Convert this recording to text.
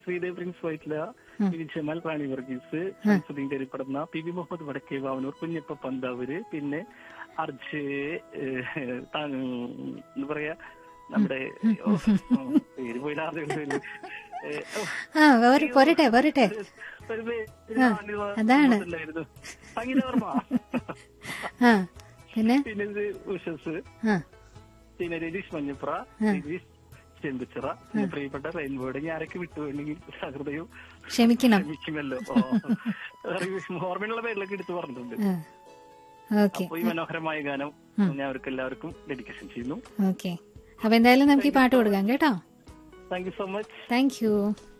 Sreedev Prince Vyttila P V Jamal Rani Varghese Shamsuddin Karippadanna P V Muhammad Vadakke Vavanoor Kunjappa Panthavoor പിന്നെ അർജ് ഏഹ്, താ- എന്താ പറയാ നമ്മുടെ ഓ, പേര് പോയില്ല ആദ്യം ആ പോര- പോരട്ടെ പോരട്ടെ അതാണ്. സംഗീതവർമ്മ ആ പിന്നെ പിന്നെ ഇത് ഉഷസ് ആ പിന്നെ രതീഷ് മഞ്ഞപ്ര രതീഷ് ചെമ്പിച്ചിറ പിന്നെ പ്രിയപ്പെട്ട റെയിൻബോയുടെ ഞാനൊക്കെ വിട്ടുപോയിട്ടുണ്ടെങ്കിൽ സഹൃദയവും ക്ഷമിക്കണം ക്ഷമിക്കുമല്ലോ ഓ. ഓർമ്മയുള്ള പേരിലൊക്കെ എടുത്തു പറഞ്ഞിട്ടുണ്ട് ആ ഓക്കെ അപ്പൊ ഈ മനോഹരമായ ഗാനം ഞാൻ അവർക്ക് എല്ലാവർക്കും ഡെഡിക്കേഷൻ ചെയ്യുന്നു ഓക്കെ അപ്പൊ എന്തായാലും നമുക്ക് ഈ പാട്ട് കൊടുക്കാം കേട്ടോ thank you so much thank U